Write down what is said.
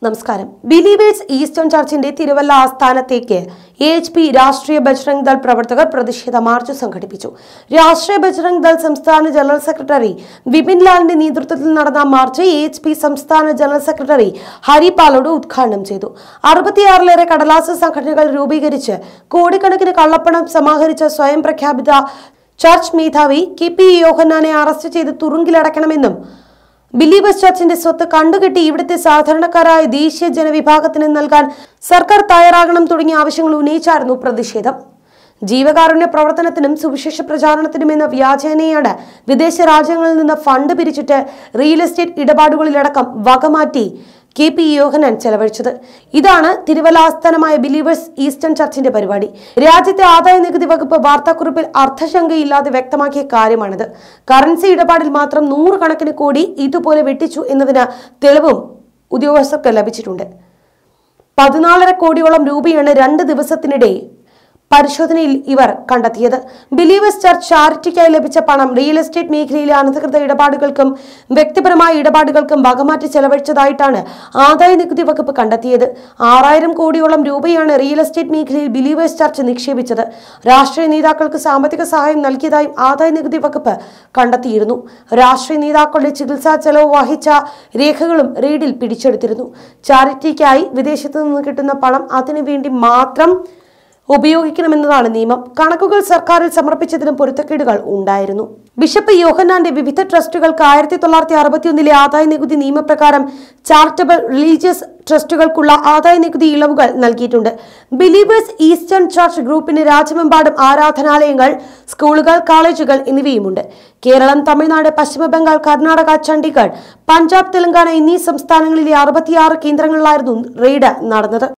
നമസ്കാരം Believers Eastern ചർച്ചിന്റെ തിരുവല്ല ആസ്ഥാനത്തേക്ക് A H P Rashtriya Bajrang Dal പ്രവർത്തകർ പ്രതിഷേധ മാർച്ച് സംഘടിപ്പിച്ചു രാഷ്ട്രീയ ബജ്രംഗ് ദൾ സംസ്ഥാന ജനറൽ സെക്രട്ടറി വിപിൻ ലാലിന്റെ നേതൃത്വത്തിൽ നടന്ന മാർച്ച് എ എച്ച് പി സംസ്ഥാന ജനറൽ സെക്രട്ടറി ഹരി പാലോട് ഉദ്ഘാടനം ചെയ്തു അറുപത്തിയാറിലേറെ കടലാസ് സംഘടനകൾ രൂപീകരിച്ച് കോടിക്കണക്കിന് കള്ളപ്പണം സമാഹരിച്ച സ്വയം പ്രഖ്യാപിത ചർച്ച് മേധാവി കെ പി യോഹന്നാനെ അറസ്റ്റ് ചെയ്ത് തുറുങ്കിലടക്കണമെന്നും ബിലീവേഴ്സ് ചർച്ചിന്റെ സ്വത്ത് കണ്ടുകെട്ടി ഇവിടുത്തെ സാധാരണക്കാരായ ദേശീയ ജനവിഭാഗത്തിന് നൽകാൻ സർക്കാർ തയ്യാറാകണം തുടങ്ങിയ ആവശ്യങ്ങൾ ഉന്നയിച്ചായിരുന്നു പ്രതിഷേധം ജീവകാരുണ്യ പ്രവർത്തനത്തിനും സുവിശേഷ പ്രചാരണത്തിനും എന്ന വ്യാജേനയാണ് വിദേശ രാജ്യങ്ങളിൽ നിന്ന് ഫണ്ട് പിരിച്ചിട്ട് റിയൽ എസ്റ്റേറ്റ് ഇടപാടുകളിലടക്കം വകമാറ്റി കെ പി യോഹനാൻ ചെലവഴിച്ചത് ഇതാണ് തിരുവല്ല ആസ്ഥാനമായ ബിലീവേഴ്സ് ഈസ്റ്റേൺ ചർച്ചിന്റെ പരിപാടി രാജ്യത്തെ ആദായ നികുതി വകുപ്പ് വാർത്താക്കുറിപ്പിൽ അർത്ഥശങ്കയില്ലാതെ വ്യക്തമാക്കിയ കാര്യമാണിത് കറൻസി ഇടപാടിൽ മാത്രം നൂറുകണക്കിന് കോടി ഇതുപോലെ വെട്ടിച്ചു എന്നതിന് തെളിവും ഉദ്യോഗസ്ഥർക്ക് ലഭിച്ചിട്ടുണ്ട് പതിനാലര കോടിയോളം രൂപയാണ് രണ്ട് ദിവസത്തിനിടെ പരിശോധനയിൽ ഇവർ കണ്ടെത്തിയത് ബിലീവേഴ്സ് ചർച്ച് ചാരിറ്റിക്കായി ലഭിച്ച പണം റിയൽ എസ്റ്റേറ്റ് മേഖലയിലെ അനധികൃത ഇടപാടുകൾക്കും വ്യക്തിപരമായ ഇടപാടുകൾക്കും വകമാറ്റി ചെലവഴിച്ചതായിട്ടാണ് ആദായ നികുതി വകുപ്പ് കണ്ടെത്തിയത് ആറായിരം കോടിയോളം രൂപയാണ് റിയൽ എസ്റ്റേറ്റ് മേഖലയിൽ ബിലീവേഴ്സ് ചർച്ച് നിക്ഷേപിച്ചത് രാഷ്ട്രീയ നേതാക്കൾക്ക് സാമ്പത്തിക സഹായം നൽകിയതായും ആദായ നികുതി വകുപ്പ് കണ്ടെത്തിയിരുന്നു രാഷ്ട്രീയ നേതാക്കളുടെ ചികിത്സാ ചെലവ് വഹിച്ച രേഖകളും റെയ്ഡിൽ പിടിച്ചെടുത്തിരുന്നു ചാരിറ്റിക്കായി വിദേശത്തു നിന്ന് കിട്ടുന്ന പണം അതിനുവേണ്ടി മാത്രം ഉപയോഗിക്കണമെന്നതാണ് നിയമം കണക്കുകൾ സർക്കാരിൽ സമർപ്പിച്ചതിനും പൊരുത്തക്കേടുകൾ ഉണ്ടായിരുന്നു ബിഷപ്പ് യോഹന്നാന്റെ വിവിധ ട്രസ്റ്റുകൾക്ക് ആയിരത്തി തൊള്ളായിരത്തി അറുപത്തിയൊന്നിലെ ആദായ നികുതി നിയമപ്രകാരം ചാരിറ്റബിൾ റിലീജിയസ് ട്രസ്റ്റുകൾക്കുള്ള ആദായ നികുതി ഇളവുകൾ നൽകിയിട്ടുണ്ട് ബിലീവേഴ്സ് ഈസ്റ്റേൺ ചർച്ച് ഗ്രൂപ്പിന് രാജ്യമെമ്പാടും ആരാധനാലയങ്ങൾ സ്കൂളുകൾ കോളേജുകൾ എന്നിവയുമുണ്ട് കേരളം തമിഴ്നാട് പശ്ചിമ ബംഗാൾ കർണാടക ചണ്ഡീഗഡ് പഞ്ചാബ് തെലങ്കാന എന്നീ സംസ്ഥാനങ്ങളിലെ അറുപത്തിയാറ് കേന്ദ്രങ്ങളിലായിരുന്നു റെയ്ഡ് നടന്നത്